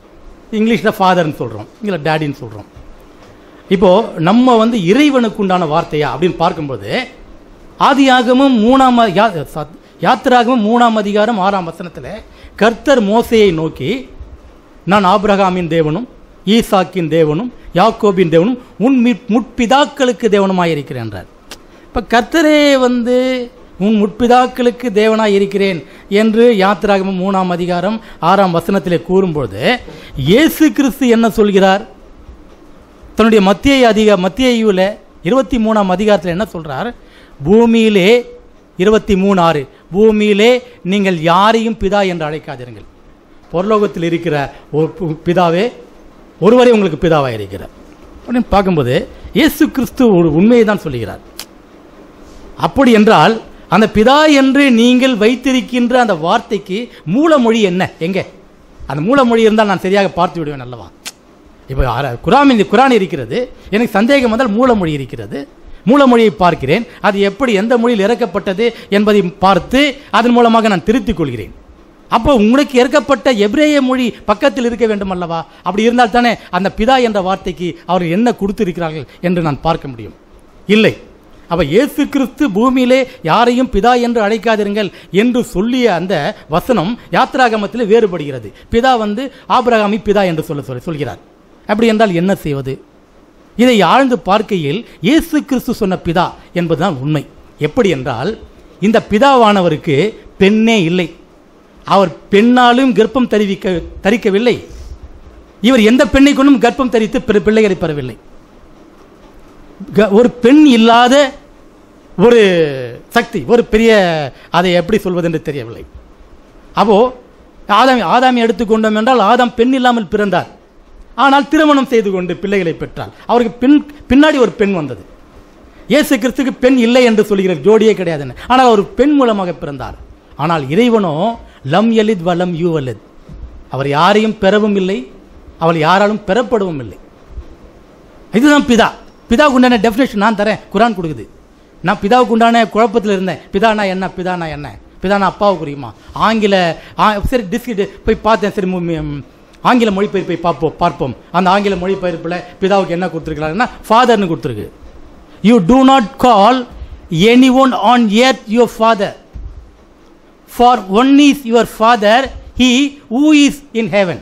இங்கிலீஷில் ஃபாதர்னு சொல்கிறோம் இல்லை டேடின்னு சொல்கிறோம் இப்போது நம்ம வந்து இறைவனுக்கு உண்டான வார்த்தையா அப்படின்னு பார்க்கும்போது ஆதியாகமும் மூணாம் அ- யா- ச- யாத்திராகமும் மூணாம் அதிகாரம் ஆறாம் வசனத்தில் கர்த்தர் மோசையை நோக்கி நான் ஆபிரகாமின் தேவனும் ஈசாக்கின் தேவனும் யாக்கோபின் தேவனும் உன் மி- முற்பிதாக்களுக்கு தேவனுமாய் இருக்கிறேன் என்றார் இப்போ கர்த்தரே வந்து உன் முற்பிதாக்களுக்கு தேவனாய் இருக்கிறேன் என்று யாத்திராகமம் மூணாம் அதிகாரம் ஆறாம் வசனத்திலே கூறும்பொழுது இயேசு கிறிஸ்து என்ன சொல்கிறார் தன்னுடைய மத்திய அதிக மத்தியில் இருபத்தி மூணாம் அதிகாரத்தில் என்ன சொல்றார் பூமியிலே இருபத்தி மூணு ஆறு பூமியிலே நீங்கள் யாரையும் பிதா என்று அழைக்காதிருங்கள் பொருலோகத்தில் இருக்கிற ஒரு பு- பிதாவே ஒருவரே உங்களுக்கு பிதாவாக இருக்கிறார் அப்படின்னு பார்க்கும்போது இயேசு கிறிஸ்து ஒரு உண்மையை தான் சொல்லுகிறார் அப்படி என்றால் அந்த பிதா என்று நீங்கள் வைத்திருக்கின்ற அந்த வார்த்தைக்கு மூலமொழி என்ன எங்கே அந்த மூலமொழி இருந்தால் நான் சரியாக பார்த்து விடுவேன் அல்லவா இப்போ அர- குரான் இந்த குரான் இருக்கிறது எனக்கு சந்தேகம் வந்தால் மூலமொழி இருக்கிறது மூலமொழியை பார்க்கிறேன் அது எப்படி எந்த மொழியில் இறக்கப்பட்டது என்பதை பார்த்து அதன் மூலமாக நான் திருத்திக் கொள்கிறேன் அப்போ உங்களுக்கு இறக்கப்பட்ட எபிரேய மொழி பக்கத்தில் இருக்க வேண்டும் அல்லவா அப்படி இருந்தால் தானே அந்த பிதா என்ற வார்த்தைக்கு அவர்கள் என்ன கொடுத்திருக்கிறார்கள் என்று நான் பார்க்க முடியும் இல்லை அப்ப இயேசு கிறிஸ்து பூமியிலே யாரையும் பிதா என்று அழைக்காதிருங்கள் என்று சொல்லிய அந்த வசனம் யாத்ராகமத்தில் வேறுபடுகிறது பிதா வந்து ஆபிரகாமி பிதா என்று சொல்ல சொல்ல சொல்கிறார் அப்படி என்றால் என்ன செய்வது இதை ஆழ்ந்து பார்க்கையில் இயேசு கிறிஸ்து சொன்ன பிதா என்பதுதான் உண்மை எப்படி என்றால் இந்த பிதாவானவருக்கு பெண்ணே இல்லை அவர் பெண்ணாலும் கர்ப்பம் தரிவிக்க தரிக்கவில்லை இவர் எந்த பெண்ணை கொண்டும் கர்ப்பம் தரித்து பிற பிள்ளைகளை பெறவில்லை க- ஒரு பெண் இல்லாத ஒரு சக்தி ஒரு பெரிய அதை எப்படி சொல்வது என்று தெரியவில்லை அப்போ ஆதாம் ஆதாமை எடுத்துக்கொண்டோம் என்றால் ஆதாம் பெண் இல்லாமல் பிறந்தார் ஆனால் திருமணம் செய்து கொண்டு பிள்ளைகளை பெற்றார் அவருக்கு பின் பின்னாடி ஒரு பெண் வந்தது இயேசு கிறிஸ்துக்கு பெண் இல்லை என்று சொல்கிற ஜோடியே கிடையாதுன்னு ஆனால் ஒரு பெண் மூலமாக பிறந்தார் ஆனால் இறைவனோ லம் எலித் வலம் யூ வலத் அவர் யாரையும் பெறவும் இல்லை அவள் யாராலும் பெறப்படவும் இல்லை இதுதான் பிதா பிதாவுக்கு உண்டான டெஃபினேஷன் நான் தரேன் குரான் கொடுக்குது நான் பிதாவுக்கு உண்டான குழப்பத்தில் இருந்தேன் பிதானா என்ன பிதானா என்ன பிதானா அப்பாவுக்கு புரியுமா ஆங்கில ஆ, சரி டிஸ்கிட் போய் பார்த்தேன் சரி மு- ம், ஆங்கில மொழிபெயர்ப்பை பார்ப்போம் பார்ப்போம் அந்த ஆங்கில மொழிபெயர்ப்பில் பிதாவுக்கு என்ன கொடுத்துருக்கிறாங்கன்னா ஃபாதர்னு கொடுத்துருக்கு you do not call any one on earth your father for one is your father he who is in heaven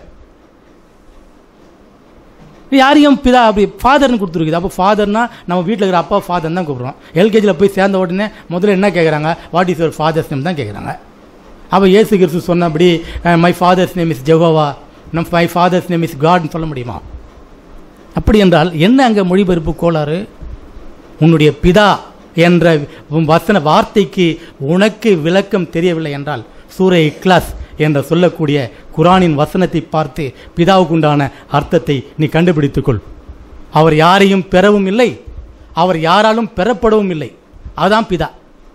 யாரையும் பிதா அப்படி ஃபாதர்னு கொடுத்துருக்குது அப்போ ஃபாதர்னா நம்ம வீட்டில் இருக்கிற அப்பா ஃபாதர் தான் கூப்பிடுறோம் எல்கேஜியில் போய் சேர்ந்த உடனே முதல்ல என்ன கேட்குறாங்க what is your father's name தான் கேட்குறாங்க அப்போ இயேசு கிறிஸ்து சொன்னபடி my father's name is Jehovah நம் மை ஃபாதர்ஸ் நேம் இஸ் காட்னு சொல்ல முடியுமா அப்படி என்றால் என்ன அங்கே மொழிபெயர்ப்பு கோளாறு உன்னுடைய பிதா என்ற உன் வசன வார்த்தைக்கு உனக்கு விளக்கம் தெரியவில்லை என்றால் சூரை இக்லாஸ் என்ற சொல்லக்கூடிய குரானின் வசனத்தை பார்த்து பிதாவுக்கு உண்டான அர்த்தத்தை நீ கண்டுபிடித்துக்கொள் அவர் யாரையும் பெறவும் இல்லை அவர் யாராலும் பெறப்படவும் இல்லை அதுதான் பிதா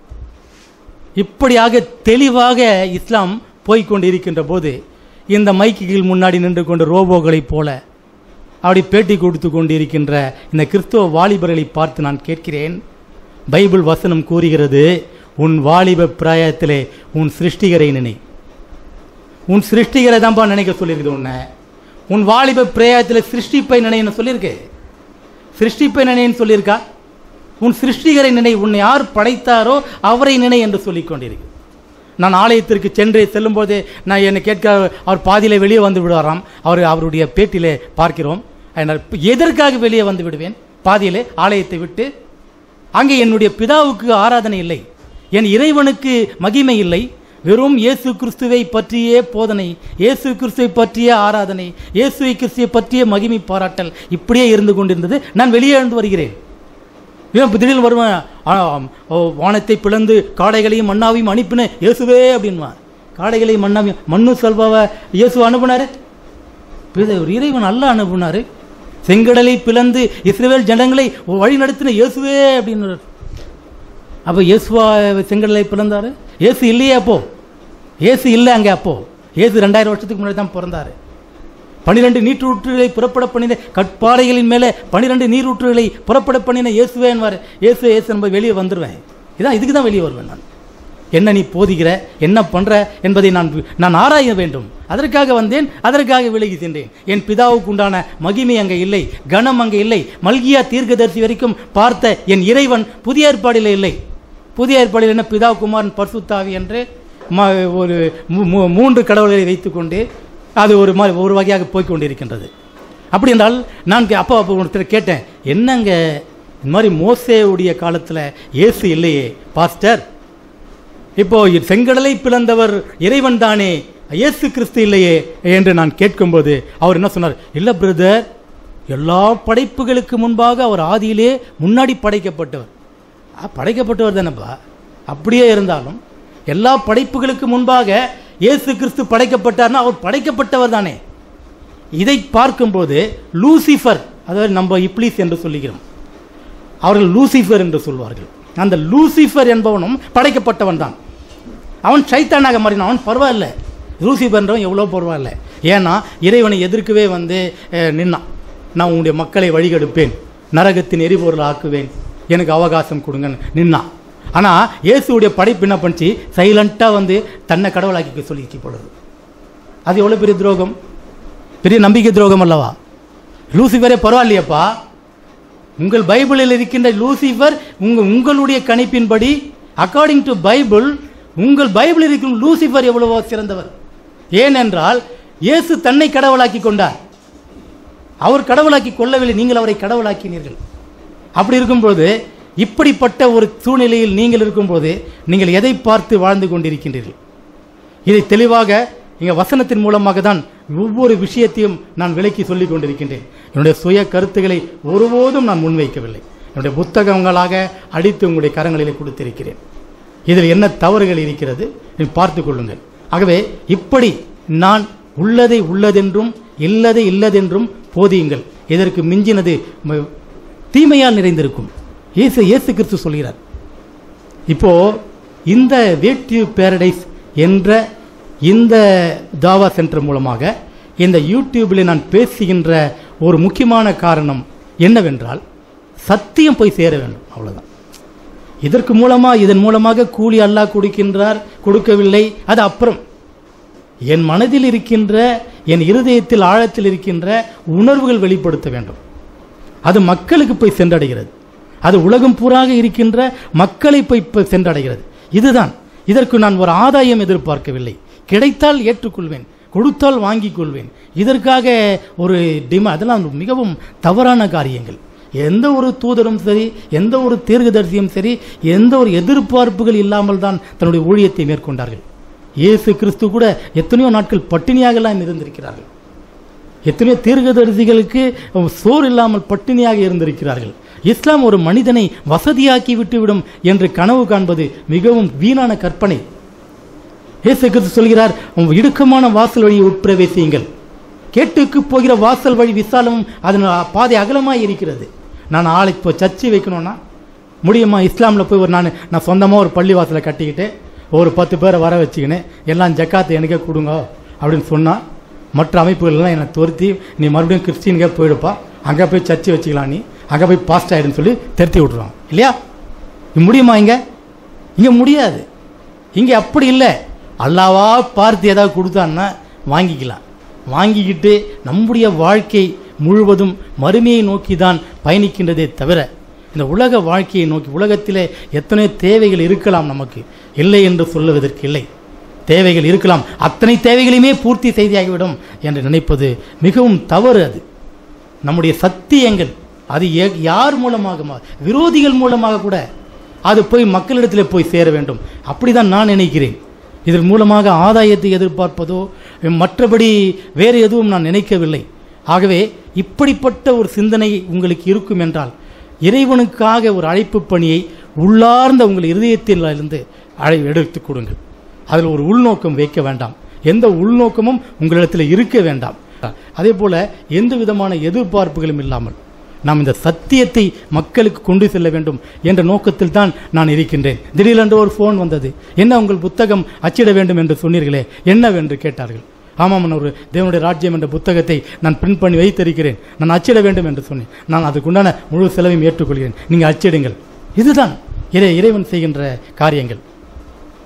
இப்படியாக தெளிவாக இஸ்லாம் போய்க்கொண்டு இருக்கின்ற போது இந்த மைக்குகள் முன்னாடி நின்று கொண்டு ரோபோக்களைப் போல அப்படி பேட்டி கொடுத்து கொண்டிருக்கின்ற இந்த கிறிஸ்துவ வாலிபர்களை பார்த்து நான் கேட்கிறேன் பைபிள் வசனம் கூறுகிறது உன் வாலிப பிராயத்திலே உன் சிருஷ்டிகரை நினை உன் சிருஷ்டிகரை தான்ப்பா நினைக்க சொல்லியிருக்குது உன்னை உன் வாலிப பிரயாயத்தில் சிருஷ்டிப்பை நினைன்னு சொல்லியிருக்கு சிருஷ்டிப்பை நினைன்னு சொல்லியிருக்கா உன் சிருஷ்டிகரை நினை உன்னை யார் படைத்தாரோ அவரை நினை என்று சொல்லிக் கொண்டிருக்கு நான் ஆலயத்திற்கு சென்று செல்லும்போது நான் என்னை கேட்க அவர் பாதியிலே வெளியே வந்து விடுவாராம் அவர் அவருடைய பேட்டியிலே பார்க்கிறோம் அதனால் எதற்காக வெளியே வந்து விடுவேன் பாதியிலே ஆலயத்தை விட்டு அங்கே என்னுடைய பிதாவுக்கு ஆராதனை இல்லை என் இறைவனுக்கு மகிமை இல்லை வெறும் இயேசு கிறிஸ்துவை பற்றிய போதனை இயேசு கிறிஸ்துவை பற்றிய ஆராதனை இயேசு கிறிஸ்துவை பற்றிய மகிமை பாராட்டல் இப்படியே இருந்து கொண்டிருந்தது நான் வெளியே எழுந்து வருகிறேன் இவன் திடீர்னு வருவான் ஆ, ஓ, வானத்தை பிளந்து காடைகளையும் மண்ணாவையும் அனுப்பின இயேசுவே அப்படின்வான் காடைகளையும் மண்ணாவையும் மண்ணு செல்வாவை இயேசு அனுப்புனாரு பித- ஒரு இறைவன் அல்ல அனுப்புனாரு செங்கடலை பிளந்து இஸ்ரவேல் ஜனங்களை வழி நடத்தின இயேசுவே அப்படின்னு அப்போ இயேசுவா செங்கடலை பிளந்தாரு இயேசு இல்லையே அப்போ இயேசு இல்லை அங்கே அப்போ இயேசு ரெண்டாயிரம் வருஷத்துக்கு முன்னாடி தான் பிறந்தாரு பனிரெண்டு நீரூற்றுகளை புறப்பட பண்ணின கற்பாறைகளின் மேலே பனிரெண்டு நீரூற்றுகளை புறப்பட பண்ணின இயேசுவே என்பார் இயேசு இயேசு நம்ம வெளியே வந்துடுவேன் இதான் இதுக்கு தான் வெளியே வருவேன் நான் என்ன நீ போதிக்கிற என்ன பண்ற என்பதை நான் நான் ஆராய வேண்டும் அதற்காக வந்தேன் அதற்காக விலகி சென்றேன் என் பிதாவுக்கு உண்டான மகிமை அங்கே இல்லை கனம் அங்கே இல்லை மல்கியா தீர்க்கதரிசி வரைக்கும் பார்த்த என் இறைவன் புதிய ஏற்பாடில் இல்லை புதிய ஏற்பாடில் என்ன பிதா குமாரன் பர்சுத்தாவி என்று ம- ஒரு மூ- மூ- மூன்று கடவுள்களை வைத்துக்கொண்டு அது ஒரு மாதிரி ஒரு வகையாக போய்க் கொண்டிருக்கின்றது அப்படி என்றால் நான் கே- அப்போ அப்போ ஒருத்தர் கேட்டேன் என்னங்க இந்த மாதிரி மோசேவுடைய காலத்தில் இயேசு இல்லையே பாஸ்டர் இப்போ செங்கடலை பிளந்தவர் இறைவன் தானே இயேசு கிறிஸ்து இல்லையே என்று நான் கேட்கும்போது அவர் என்ன சொன்னார் இல்ல பிரதர் எல்லா படைப்புகளுக்கு முன்பாக அவர் ஆதியிலே முன்னாடி படைக்கப்பட்டவர் ஆ, படைக்கப்பட்டவர் தானேப்பா அப்படியே இருந்தாலும் எல்லா படைப்புகளுக்கு முன்பாக இயேசு கிறிஸ்து படைக்கப்பட்டார்னா அவர் படைக்கப்பட்டவர் தானே இதை பார்க்கும்போது லூசிஃபர் அதாவது நம்ம இப்ளீஸ் என்று சொல்லுகிறோம் அவர்கள் லூசிஃபர் என்று சொல்வார்கள் அந்த லூசிஃபர் என்பவனும் படைக்கப்பட்டவன் தான் அவன் சைத்தானாக மாறினான் அவன் பரவாயில்ல லூசிஃபர்ன்றவன் எவ்வளோ பரவாயில்ல ஏன்னா இறைவனை எதிர்க்கவே வந்து அஹ், நின்னான் நான் உங்களுடைய மக்களை வழிகெடுப்பேன் நரகத்தின் எரிபொருள் ஆக்குவேன் எனக்கு அவகாசம் கொடுங்கன்னு நின்னான் ஆனால் இயேசுவுடைய படைப்பு என்ன பண்ணுச்சு சைலண்ட்டாக வந்து தன்னை கடவுளாக்கிக்க சொல்லிச்சு பொழுது அது எவ்வளோ பெரிய துரோகம் பெரிய நம்பிக்கை துரோகம் அல்லவா லூசிஃபரே பரவாயில்லையப்பா உங்கள் பைபிளில் இருக்கின்ற லூசிஃபர் உங்க உங்களுடைய கணிப்பின்படி அக்கார்டிங் டு பைபிள் உங்கள் பைபிளில் இருக்கும் லூசிஃபர் எவ்வளவோ சிறந்தவர் ஏனென்றால் இயேசு தன்னை கடவுளாக்கி கொண்டார் அவர் கடவுளாக்கி கொள்ளவில்லை நீங்கள் அவரை கடவுளாக்கினீர்கள் அப்படி இருக்கும்போது இப்படிப்பட்ட ஒரு சூழ்நிலையில் நீங்கள் இருக்கும்போது நீங்கள் எதை பார்த்து வாழ்ந்து கொண்டிருக்கின்றீர்கள் இதை தெளிவாக இங்க வசனத்தின் மூலமாக தான் ஒவ்வொரு விஷயத்தையும் நான் விளக்கி சொல்லிக் கொண்டிருக்கின்றேன் என்னுடைய சுய கருத்துக்களை ஒருபோதும் நான் முன்வைக்கவில்லை என்னுடைய புத்தகங்களாக அடித்து உங்களுடைய கரங்களிலே கொடுத்திருக்கிறேன் இதில் என்ன தவறுகள் இருக்கிறது நீங்கள் பார்த்து கொள்ளுங்கள் ஆகவே இப்படி நான் உள்ளதை உள்ளதென்றும் இல்லதை இல்லதென்றும் போதியுங்கள் இதற்கு மிஞ்சினது ம- தீமையால் நிறைந்திருக்கும் இயேசு இயேசு கிறிஸ்து சொல்கிறார் இப்போ இந்த வேட்டிவ் பேரடைஸ் என்ற இந்த தாவா சென்டர் மூலமாக இந்த யூடியூபில் நான் பேசுகின்ற ஒரு முக்கியமான காரணம் என்னவென்றால் சத்தியம் போய் சேர வேண்டும் அவ்வளவுதான் இதற்கு மூலமா இதன் மூலமாக கூலி அல்லாஹ் கொடுக்கின்றார் கொடுக்கவில்லை அது அப்புறம் என் மனதில் இருக்கின்ற என் இருதயத்தில் ஆழத்தில் இருக்கின்ற உணர்வுகள் வெளிப்படுத்த வேண்டும் அது மக்களுக்கு போய் சென்றடைகிறது அது உலகம் பூராக இருக்கின்ற மக்களை போய் போய் சென்றடைகிறது இதுதான் இதற்கு நான் ஒரு ஆதாயம் எதிர்பார்க்கவில்லை கிடைத்தால் ஏற்றுக்கொள்வேன் கொடுத்தால் வாங்கிக் கொள்வேன் இதற்காக ஒரு டிமா அதெல்லாம் மிகவும் தவறான காரியங்கள் எந்த ஒரு தூதரும் சரி எந்த ஒரு தீர்க்கதரிசியும் சரி எந்த ஒரு எதிர்பார்ப்புகள் இல்லாமல் தான் தன்னுடைய ஊழியத்தை மேற்கொண்டார்கள் இயேசு கிறிஸ்து கூட எத்தனையோ நாட்கள் பட்டினியாகலாம் இருந்திருக்கிறார்கள் எத்தனையோ தீர்க்கதரிசிகளுக்கு சோறு இல்லாமல் பட்டினியாக இருந்திருக்கிறார்கள் இஸ்லாம் ஒரு மனிதனை வசதியாக்கி விட்டுவிடும் என்று கனவு காண்பது மிகவும் வீணான கற்பனை இயேசு கிறிஸ்து சொல்கிறார் உம் இடுக்கமான வாசல் வழியை உட்பிரவேசியுங்கள் கேட்டுக்கு போகிற வாசல் வழி விசாலமும் அதன் பாதை அகலமாய் இருக்கிறது நான் ஆளை இப்போ சர்ச்சை வைக்கணும்னா முடியுமா இஸ்லாமில் போய் ஒரு நான் நான் சொந்தமாக ஒரு பள்ளி வாசலை கட்டிக்கிட்டு ஒரு பத்து பேரை வர வச்சுக்கின்னு எல்லாம் ஜக்காத்தை எனக்கே கொடுங்க அப்படின்னு சொன்னால் மற்ற அமைப்புகள்லாம் என்னை துரத்தி நீ மறுபடியும் கிறிஸ்டின்கே போயிடுப்பா அங்கே போய் சர்ச்சை வச்சுக்கலாம் நீ அங்கே போய் பாஸ்ட் ஆயிடுன்னு சொல்லி திருத்தி விட்ருவாங்க இல்லையா இது முடியுமா இங்கே இங்கே முடியாது இங்கே அப்படி இல்லை அல்லாவா பார்த்து ஏதாவது கொடுத்தான்னா வாங்கிக்கலாம் வாங்கிக்கிட்டு நம்முடைய வாழ்க்கை முழுவதும் மறுமையை நோக்கி தான் பயணிக்கின்றதே தவிர இந்த உலக வாழ்க்கையை நோக்கி உலகத்திலே எத்தனை தேவைகள் இருக்கலாம் நமக்கு இல்லை என்று சொல்லுவதற்கு இல்லை தேவைகள் இருக்கலாம் அத்தனை தேவைகளையுமே பூர்த்தி செய்தியாகிவிடும் என்று நினைப்பது மிகவும் தவறு அது நம்முடைய சத்தியங்கள் அது எ- யார் மூலமாக மா- விரோதிகள் மூலமாக கூட அது போய் மக்களிடத்தில் போய் சேர வேண்டும் அப்படிதான் நான் நினைக்கிறேன் இதன் மூலமாக ஆதாயத்தை எதிர்பார்ப்பதோ மற்றபடி வேறு எதுவும் நான் நினைக்கவில்லை ஆகவே இப்படிப்பட்ட ஒரு சிந்தனை உங்களுக்கு இருக்கும் என்றால் இறைவனுக்காக ஒரு அழைப்பு பணியை உள்ளார்ந்த உங்கள் இருதயத்திலிருந்து அழை எடுத்துக் கொடுங்கள் அதில் ஒரு உள்நோக்கம் வைக்க வேண்டாம் எந்த உள்நோக்கமும் உங்களிடத்தில் இருக்க வேண்டாம் அதே போல எந்த விதமான எதிர்பார்ப்புகளும் இல்லாமல் நாம் இந்த சத்தியத்தை மக்களுக்கு கொண்டு செல்ல வேண்டும் என்ற நோக்கத்தில் தான் நான் இருக்கின்றேன் திடீரென்று ஒரு ஃபோன் வந்தது என்ன உங்கள் புத்தகம் அச்சிட வேண்டும் என்று சொன்னீர்களே என்னவென்று கேட்டார்கள் ஆமாம் நான் ஒரு தேவனுடைய ராஜ்யம் என்ற புத்தகத்தை நான் பிரிண்ட் பண்ணி வைத்திருக்கிறேன் நான் அச்சிட வேண்டும் என்று சொன்னேன் நான் அதுக்குண்டான முழு செலவையும் ஏற்றுக்கொள்கிறேன் நீங்கள் அச்சிடுங்கள் இதுதான் இறை இறைவன் செய்கின்ற காரியங்கள்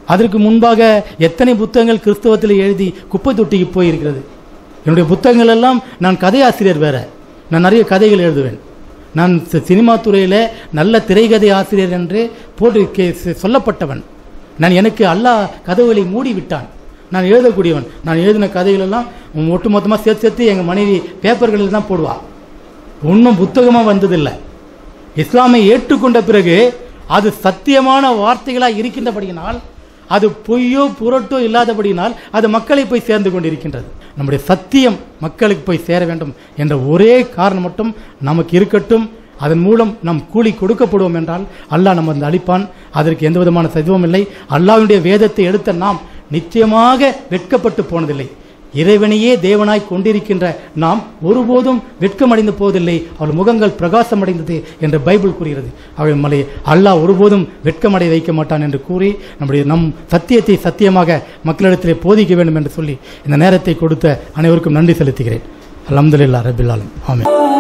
அதற்கு முன்பாக எத்தனை புத்தகங்கள் கிறிஸ்தவத்தில் எழுதி குப்பை தொட்டிக்கு போயிருக்கிறது என்னுடைய புத்தகங்கள் எல்லாம் நான் கதையாசிரியர் வேற நான் நிறைய கதைகள் எழுதுவேன் நான் சி- சினிமா துறையில் நல்ல திரைக்கதை ஆசிரியர் என்று போட்டு கே- சி- சொல்லப்பட்டவன் நான் எனக்கு அல்லாஹ் கதவுகளை மூடி விட்டான் நான் எழுதக்கூடியவன் நான் எழுதின கதைகள் எல்லாம் ஒட்டுமொத்தமாக சேர்த்து சேர்த்து எங்கள் மனைவி பேப்பர்களில் தான் போடுவா ஒன்றும் புத்தகமாக வந்ததில்லை இஸ்லாமை ஏற்றுக்கொண்ட பிறகு அது சத்தியமான வார்த்தைகளாக இருக்கின்றபடியினால் அது பொய்யோ புரட்டோ இல்லாதபடியினால் அது மக்களை போய் சேர்ந்து கொண்டிருக்கின்றது நம்முடைய சத்தியம் மக்களுக்கு போய் சேர வேண்டும் என்ற ஒரே காரணம் மட்டும் நமக்கு இருக்கட்டும் அதன் மூலம் நம் கூலி கொடுக்கப்படுவோம் என்றால் அல்லாஹ் நம்ம வந்து அளிப்பான் அதற்கு எந்த விதமான சதுவம் இல்லை அல்லாஹ்வுடைய வேதத்தை எடுத்த நாம் நிச்சயமாக வெட்கப்பட்டு போனதில்லை இறைவனையே தேவனாய் கொண்டிருக்கின்ற நாம் ஒருபோதும் வெட்கமடைந்து போவதில்லை அவள் முகங்கள் பிரகாசமடைந்தது என்று பைபிள் கூறுகிறது அவள் மலை அல்லாஹ் ஒருபோதும் வெட்கமடை வைக்க மாட்டான் என்று கூறி நம்முடைய நம் சத்தியத்தை சத்தியமாக மக்களிடத்திலே போதிக்க வேண்டும் என்று சொல்லி இந்த நேரத்தை கொடுத்த அனைவருக்கும் நன்றி செலுத்துகிறேன் அல்ஹம்துலில்லாஹ் ரபில் ஆலமீன் ஆமென்